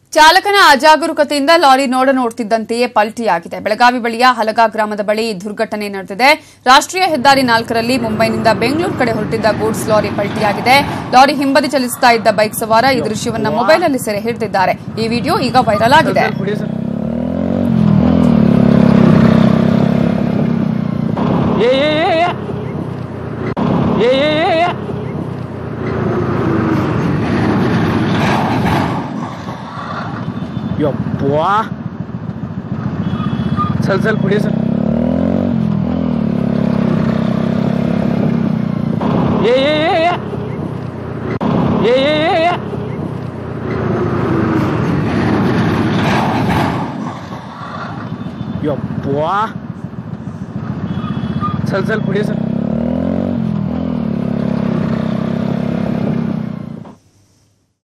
ಚಾಲಕನ ಅಜಾಗರೂಕತೆಯಿಂದ ಲಾರಿ ನೋಡ ನೋಡ್ತಿದ್ದಂತೆಯೇ ಪಲ್ಟಿಯಾಗಿದೆ ಬೆಳಗಾವಿ ಬಳಿಯ ಹಲಗಾ ಗ್ರಾಮದ ಬಳಿ ಈ ದುರ್ಘಟನೆ ನಡೆದಿದೆ ರಾಷ್ಟ್ರೀಯ ಹೆದ್ದಾರಿ ನಾಲ್ಕರಲ್ಲಿ ಮುಂಬೈನಿಂದ ಬೆಂಗಳೂರು ಕಡೆ ಹೊರಟಿದ್ದ ಗೂಡ್ಸ್ ಲಾರಿ ಪಲ್ಟಿಯಾಗಿದೆ ಲಾರಿ ಹಿಂಬದಿ ಚಲಿಸುತ್ತಾ ಇದ್ದ ಬೈಕ್ ಸವಾರ ಈ ದೃಶ್ಯವನ್ನ ಮೊಬೈಲ್ನಲ್ಲಿ ಸೆರೆ ಹಿಡಿದಿದ್ದಾರೆ ಈ ವಿಡಿಯೋ ಈಗ ವೈರಲ್ ಆಗಿದೆ ಏ ಏ ಏ ಏ. ಏ ಏ ಏ ಏ. ಯಪ್ಪಾ ಚಲ್ ಚಲ್ ಕುಡಿ ಸರ್ ಏ ಏ ಏ ಏ. ಏ ಏ ಏ ಏ. ಯಪ್ಪಾ ಚಲ್ ಚಲ್ ಕುಡಿ ಸರ್